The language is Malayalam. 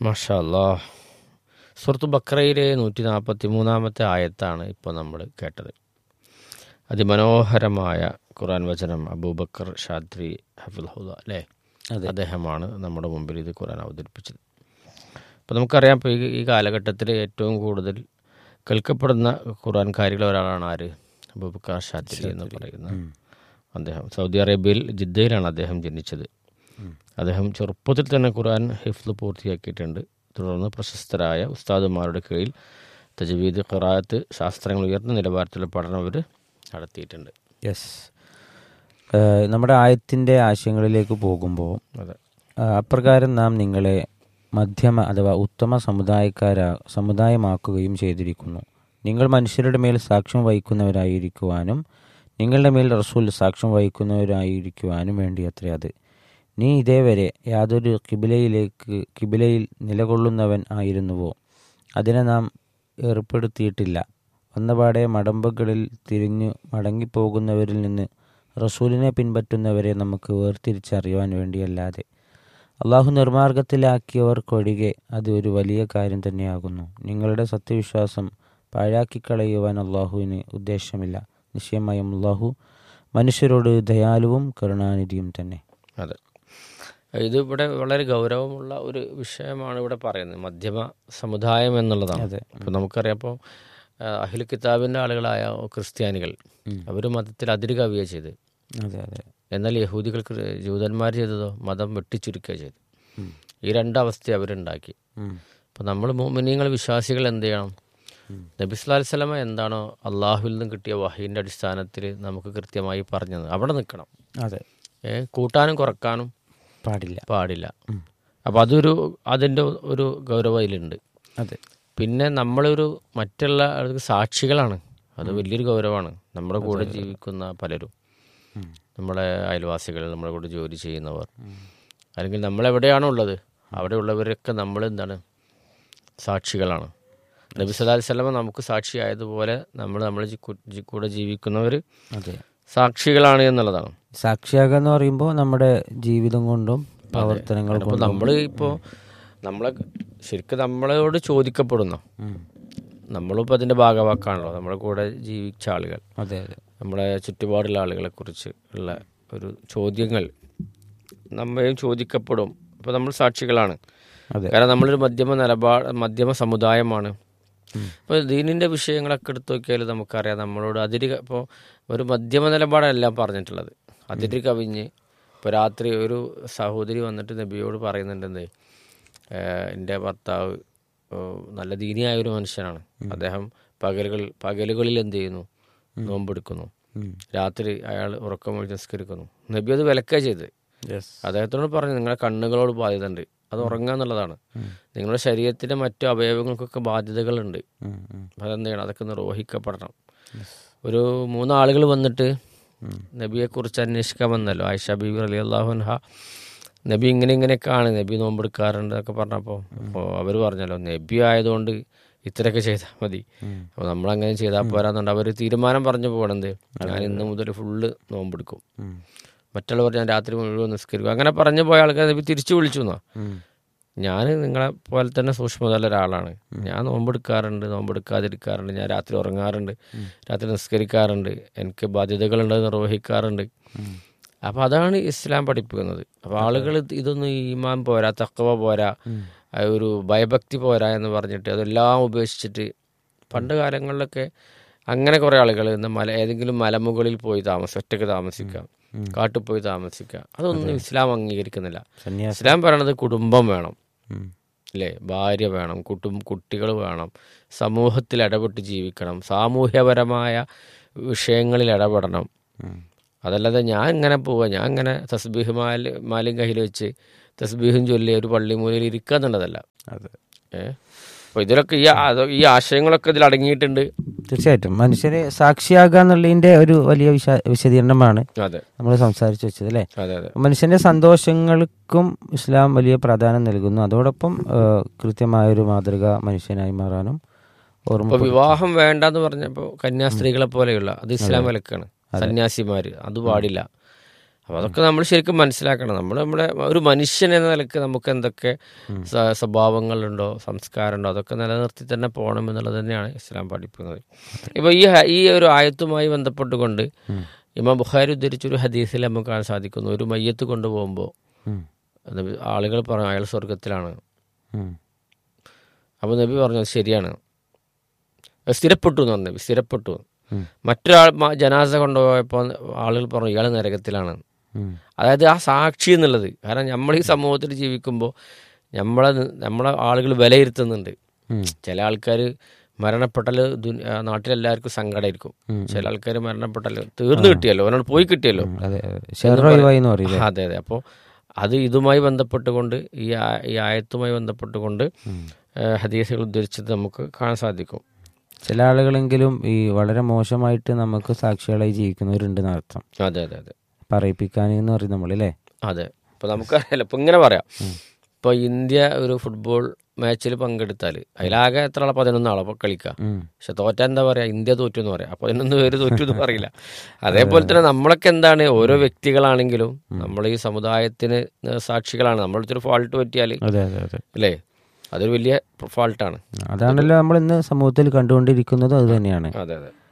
മാഷാ അല്ലാ സുഹൃത്ത് ബക്രയിലെ നൂറ്റി നാൽപ്പത്തി മൂന്നാമത്തെ ആയത്താണ് ഇപ്പോൾ നമ്മൾ കേട്ടത് അതിമനോഹരമായ ഖുർആൻ വചനം അബൂബക്കർ ഷാദ്രി ഹഫിൽഹുദ അല്ലേ അതെ. അദ്ദേഹമാണ് നമ്മുടെ മുമ്പിൽ ഇത് ഖുർആൻ അവതരിപ്പിച്ചത് അപ്പോൾ നമുക്കറിയാം ഇപ്പോൾ ഈ ഈ കാലഘട്ടത്തിൽ ഏറ്റവും കൂടുതൽ കേൾക്കപ്പെടുന്ന ഖുർആൻകാരികൾ ഒരാളാണ് ആര് അബൂബക്കർ ഷാദ്രി എന്ന് പറയുന്ന അദ്ദേഹം സൗദി അറേബ്യയിൽ ജിദ്ദയിലാണ് അദ്ദേഹം ജനിച്ചത് അദ്ദേഹം ചെറുപ്പത്തിൽ തന്നെ ഖുർആൻ ഹിഫ്ല് പൂർത്തിയാക്കിയിട്ടുണ്ട് തുടർന്ന് പ്രശസ്തരായ ഉസ്താദുമാരുടെ കീഴിൽ തജ്വീദ് ഖറാത്ത് ശാസ്ത്രങ്ങൾ ഉയർന്ന നിലവാരത്തിലുള്ള പഠനം അവർ നടത്തിയിട്ടുണ്ട് യെസ് നമ്മുടെ ആയത്തിൻ്റെ ആശയങ്ങളിലേക്ക് പോകുമ്പോൾ അതെ ആ, അപ്രകാരം നാം നിങ്ങളെ മധ്യമ അഥവാ ഉത്തമ സമുദായക്കാരാ സമുദായമാക്കുകയും ചെയ്തിരിക്കുന്നു നിങ്ങൾ മനുഷ്യരുടെ മേൽ സാക്ഷ്യം വഹിക്കുന്നവരായിരിക്കുവാനും നിങ്ങളുടെ മേൽ റസൂൽ സാക്ഷ്യം വഹിക്കുന്നവരായിരിക്കുവാനും വേണ്ടി അത്രേ അത് നീ ഇതേവരെ യാതൊരു കിബിലയിലേക്ക് കിബിലയിൽ നിലകൊള്ളുന്നവൻ ആയിരുന്നുവോ അതിനെ നാം ഏർപ്പെടുത്തിയിട്ടില്ല വന്നപാടെ മടമ്പുകളിൽ തിരിഞ്ഞു മടങ്ങിപ്പോകുന്നവരിൽ നിന്ന് റസൂലിനെ പിൻപറ്റുന്നവരെ നമുക്ക് വേർതിരിച്ചറിയുവാൻ വേണ്ടിയല്ലാതെ അള്ളാഹു നിർമാർഗത്തിലാക്കിയവർക്കൊഴികെ അത് ഒരു വലിയ കാര്യം തന്നെയാകുന്നു നിങ്ങളുടെ സത്യവിശ്വാസം പാഴാക്കിക്കളയുവാൻ അള്ളാഹുവിന് ഉദ്ദേശമില്ല നിശ്ചയമായും അള്ളാഹു മനുഷ്യരോട് ദയാലുവും കരുണാനിധിയും തന്നെ അതെ ഇത് ഇവിടെ വളരെ ഗൗരവമുള്ള ഒരു വിഷയമാണ് ഇവിടെ പറയുന്നത് മധ്യമ സമുദായം എന്നുള്ളതാണ് അതെ. ഇപ്പോൾ നമുക്കറിയാം ഇപ്പോൾ അഹിൽ കിതാബിൻ്റെ ആളുകളായ ക്രിസ്ത്യാനികൾ അവർ മതത്തിൽ അതിര് കവിയുക ചെയ്ത് അതെ അതെ എന്നാൽ യഹൂദികൾക്ക് ജൂതന്മാർ ചെയ്തതോ മതം വെട്ടിച്ചുരുക്കുക ചെയ്തു ഈ രണ്ടവസ്ഥ അവരുണ്ടാക്കി അപ്പോൾ നമ്മൾ മോമിനിയങ്ങൾ വിശ്വാസികൾ എന്ത് ചെയ്യണം നബി സ്വലാ സ്വലമ എന്താണോ അള്ളാഹുവിൽ നിന്നും കിട്ടിയ വഹീൻ്റെ അടിസ്ഥാനത്തിൽ നമുക്ക് കൃത്യമായി പറഞ്ഞത് അവിടെ നിൽക്കണം അതെ ഏ, കൂട്ടാനും കുറക്കാനും പാടില്ല പാടില്ല അപ്പോൾ അതൊരു അതിൻ്റെ ഒരു ഗൗരവം അതിലുണ്ട് അതെ പിന്നെ നമ്മളൊരു മറ്റുള്ള ആൾക്ക് സാക്ഷികളാണ് അത് വലിയൊരു ഗൗരവമാണ് നമ്മുടെ കൂടെ ജീവിക്കുന്ന പലരും നമ്മളെ അയൽവാസികൾ നമ്മുടെ കൂടെ ജോലി ചെയ്യുന്നവർ അല്ലെങ്കിൽ നമ്മളെവിടെയാണോ ഉള്ളത് അവിടെയുള്ളവരൊക്കെ നമ്മൾ എന്താണ് സാക്ഷികളാണ് നബി സല്ലാ വല്ലമ നമുക്ക് സാക്ഷിയായതുപോലെ നമ്മൾ നമ്മൾ കൂടെ ജീവിക്കുന്നവർ അതെ സാക്ഷികളാണ് എന്നുള്ളതാണ് സാക്ഷിയാകുക എന്ന് പറയുമ്പോൾ നമ്മുടെ ജീവിതം കൊണ്ടും പ്രവർത്തനങ്ങൾ അപ്പോൾ കൊണ്ടും നമ്മൾ ഇപ്പോൾ നമ്മളെ ശരിക്കും നമ്മളോട് ചോദിക്കപ്പെടുന്നു ഉം. നമ്മളിപ്പോൾ അതിൻ്റെ ഭാഗവാക്കാണല്ലോ നമ്മുടെ കൂടെ ജീവിച്ച ആളുകൾ അതെ അതെ നമ്മളെ ചുറ്റുപാടുള്ള ആളുകളെ കുറിച്ച് ഉള്ള ഒരു ചോദ്യങ്ങൾ നമ്മയും ചോദിക്കപ്പെടും അപ്പോൾ നമ്മൾ സാക്ഷികളാണ് അതെ കാരണം നമ്മളൊരു മധ്യമ നിലപാട് മധ്യമ സമുദായമാണ് അപ്പോൾ ദീനിൻ്റെ വിഷയങ്ങളൊക്കെ എടുത്തു നോക്കിയാൽ നമുക്കറിയാം നമ്മളോട് അതിര് ക- ഇപ്പോൾ ഒരു മധ്യമ നിലപാടെല്ലാം പറഞ്ഞിട്ടുള്ളത് അതിര് കവിഞ്ഞ് ഇപ്പോൾ രാത്രി ഒരു സഹോദരി വന്നിട്ട് നബിയോട് പറയുന്നുണ്ടെന്നേ എൻ്റെ ഭർത്താവ് ഓ, നല്ല ദീനിയായ ഒരു മനുഷ്യനാണ് അദ്ദേഹം പകലുകൾ പകലുകളിൽ എന്ത് ചെയ്യുന്നു നോമ്പെടുക്കുന്നു ഉം. രാത്രി അയാൾ ഉറക്കം ഒഴിച്ച് നിസ്കരിക്കുന്നു നബി അത് വിലക്കുക ചെയ്ത് യെസ് അദ്ദേഹത്തോട് പറഞ്ഞു നിങ്ങളുടെ കണ്ണുകളോട് ബാധ്യതയുണ്ട് അത് ഉറങ്ങുക എന്നുള്ളതാണ് നിങ്ങളുടെ ശരീരത്തിൻ്റെ മറ്റു അവയവങ്ങൾക്കൊക്കെ ബാധ്യതകളുണ്ട് ഉം, ഉം. അതെന്ത് ചെയ്യണം അതൊക്കെ നിർവഹിക്കപ്പെടണം ഒരു മൂന്നാളുകൾ വന്നിട്ട് നബിയെക്കുറിച്ച് അന്വേഷിക്കാൻ വന്നല്ലോ ആയിഷ ബീബി അലി അള്ളാഹുൻഹ നബി ഇങ്ങനെ ഇങ്ങനെയൊക്കെയാണ് നബി നോമ്പെടുക്കാറുണ്ട് എന്നൊക്കെ പറഞ്ഞപ്പോൾ അപ്പോൾ അവർ പറഞ്ഞല്ലോ നബി ആയതുകൊണ്ട് ഇത്രയൊക്കെ ചെയ്താൽ മതി അപ്പോൾ നമ്മളങ്ങനെ ചെയ്താൽ പോരാന്നുണ്ട് അവർ തീരുമാനം പറഞ്ഞു പോകണത് ഞാൻ ഇന്ന് മുതൽ ഫുള്ള് നോമ്പെടുക്കും ഉം. മറ്റുള്ളവർ ഞാൻ രാത്രി മുഴുവൻ നിസ്കരിക്കും അങ്ങനെ പറഞ്ഞു പോയ ആൾക്കാർ നബി തിരിച്ചു വിളിച്ചു എന്നാ ഉം. ഞാൻ നിങ്ങളെ പോലെ തന്നെ സൂക്ഷ്മതയുള്ള ഒരാളാണ് ഞാൻ നോമ്പെടുക്കാറുണ്ട് നോമ്പെടുക്കാതിരിക്കാറുണ്ട് ഞാൻ രാത്രി ഉറങ്ങാറുണ്ട് രാത്രി നിസ്കരിക്കാറുണ്ട് എനിക്ക് ബാധ്യതകളുണ്ട് നിർവഹിക്കാറുണ്ട് അപ്പോൾ അതാണ് ഇസ്ലാം പഠിപ്പിക്കുന്നത് അപ്പോൾ ആളുകൾ ഇത് ഇതൊന്നും ഈമാൻ പോരാ തക്കവ പോരാ ആ ഒരു ഭയഭക്തി പോരാ എന്ന് പറഞ്ഞിട്ട് അതെല്ലാം ഉപേക്ഷിച്ചിട്ട് പണ്ട് കാലങ്ങളിലൊക്കെ അങ്ങനെ കുറേ ആളുകൾ ഇന്ന് മല ഏതെങ്കിലും മലമുകളിൽ പോയി താമസം ഒറ്റയ്ക്ക് താമസിക്കാം കാട്ടിൽ പോയി താമസിക്കാം അതൊന്നും ഇസ്ലാം അംഗീകരിക്കുന്നില്ല സന്യാസം ഇസ്ലാം പറയണത് കുടുംബം വേണം ഉം. അല്ലേ ഭാര്യ വേണം കുട്ടും കുട്ടികൾ വേണം സമൂഹത്തിൽ ഇടപെട്ട് ജീവിക്കണം സാമൂഹ്യപരമായ വിഷയങ്ങളിൽ ഇടപെടണം ഉം. അതല്ലാതെ ഞാൻ ഇങ്ങനെ പോവുക ഞാൻ ഇങ്ങനെ തസ്ബീഹ് മാല മാലും കയ്യിൽ വെച്ച് തസ്ബീഹും ചൊല്ലി ഒരു പള്ളിമൂലയിൽ ഇരിക്കുക എന്നുള്ളതല്ല അതെ ഏ അപ്പോൾ ഇതിലൊക്കെ ഈ ആ- ഈ ആശയങ്ങളൊക്കെ ഇതിൽ അടങ്ങിയിട്ടുണ്ട് തീർച്ചയായിട്ടും മനുഷ്യരെ സാക്ഷിയാകുക എന്നുള്ളതിന്റെ ഒരു വലിയ വിശ വിശദീകരണമാണ് അതെ നമ്മൾ സംസാരിച്ചു വെച്ചത് അല്ലേ അതെ അതെ മനുഷ്യന്റെ സന്തോഷങ്ങൾക്കും ഇസ്ലാം വലിയ പ്രാധാന്യം നൽകുന്നു അതോടൊപ്പം ആ, കൃത്യമായൊരു മാതൃക മനുഷ്യനായി മാറാനും ഓർമ്മ ഇപ്പോൾ വിവാഹം വേണ്ടെന്ന് പറഞ്ഞപ്പോൾ കന്യാസ്ത്രീകളെ പോലെയുള്ള അത് ഇസ്ലാം വിലക്കാണ് സന്യാസിമാർ അത് പാടില്ല അപ്പോൾ അതൊക്കെ നമ്മൾ ശരിക്കും മനസ്സിലാക്കണം നമ്മൾ നമ്മുടെ ഒരു മനുഷ്യൻ എന്ന നിലക്ക് നമുക്ക് എന്തൊക്കെ സ- സ്വഭാവങ്ങളുണ്ടോ സംസ്കാരമുണ്ടോ അതൊക്കെ നിലനിർത്തി തന്നെ പോകണം എന്നുള്ളത് തന്നെയാണ് ഇസ്ലാം പഠിപ്പിക്കുന്നത് ഇപ്പോൾ ഈ ഹ- ഈ ഒരു ആയത്തുമായി ബന്ധപ്പെട്ടുകൊണ്ട് ഇമാം ബുഖാരി ഉദ്ധരിച്ചൊരു ഹദീസിൽ നമുക്ക് കാണാൻ സാധിക്കുന്നു ഒരു മയ്യത്ത് കൊണ്ടുപോകുമ്പോൾ ഉം. നബി ആളുകൾ പറഞ്ഞു അയാൾ സ്വർഗത്തിലാണ് ഉം. അപ്പോൾ നബി പറഞ്ഞു അത് ശരിയാണ് അത് സ്ഥിരപ്പെട്ടു എന്ന് പറഞ്ഞു നബി സ്ഥിരപ്പെട്ടു ഉം. മറ്റൊരാൾ മ- ജനാസ കൊണ്ടുപോയപ്പോൾ ആളുകൾ പറഞ്ഞു ഇയാൾ നരകത്തിലാണ് ഉം. അതായത് ആ സാക്ഷി എന്നുള്ളത് കാരണം നമ്മൾ ഈ സമൂഹത്തിൽ ജീവിക്കുമ്പോൾ നമ്മളെ നി- നമ്മളെ ആളുകൾ വിലയിരുത്തുന്നുണ്ട് ഉം. ചില ആൾക്കാർ മരണപ്പെട്ടാൽ ദുനി- ആ നാട്ടിലെല്ലാവർക്കും സങ്കടമായിരിക്കും ഉം. ചില ആൾക്കാർ മരണപ്പെട്ടാൽ തീർന്നു കിട്ടിയല്ലോ അവനോട് പോയി കിട്ടിയല്ലോ അതെ ഷെറോയിവായി എന്ന് പറയില്ലേ അതെ അതെ അപ്പോൾ അത് ഇതുമായി ബന്ധപ്പെട്ടുകൊണ്ട് ഈ ആ- ഈ ആയത്തുമായി ബന്ധപ്പെട്ടുകൊണ്ട് ഏഹ് ഹദീസുകൾ ഉദ്ധരിച്ചത് നമുക്ക് കാണാൻ സാധിക്കും ചില ആളുകളെങ്കിലും ഈ വളരെ മോശമായിട്ട് നമുക്ക് സാക്ഷികളായി ജീവിക്കുന്നവരുണ്ടെന്ന് അർത്ഥം അതെ അതെ അതെ പറയിപ്പിക്കാൻ എന്ന് പറയും നമ്മളല്ലേ അതെ ഇപ്പോൾ നമുക്കറിയാലോ ഇപ്പം ഇങ്ങനെ പറയാം ഇപ്പോൾ ഇന്ത്യ ഒരു ഫുട്ബോൾ മാച്ചിൽ പങ്കെടുത്താൽ അതിലാകെ എത്ര ആളെ പതിനൊന്ന് ആളെ കളിക്കുക ഉം. പക്ഷെ തോറ്റ എന്താ പറയുക ഇന്ത്യ തോറ്റു എന്ന് പറയാം അപ്പോൾ പതിനൊന്ന് പേര് തോറ്റു എന്ന് പറയില്ല അതേപോലെ തന്നെ നമ്മളൊക്കെ എന്താണ് ഓരോ വ്യക്തികളാണെങ്കിലും നമ്മൾ ഈ സമുദായത്തിന് സാക്ഷികളാണ് നമ്മളൊരു ഫാൾട്ട് പറ്റിയാൽ അതെ അതെ അതെ അല്ലേ അതൊരു വലിയ ഫാൾട്ടാണ് അതാണല്ലോ നമ്മൾ ഇന്ന് സമൂഹത്തിൽ കണ്ടുകൊണ്ടിരിക്കുന്നത് അത് തന്നെയാണ് അതെ അതെ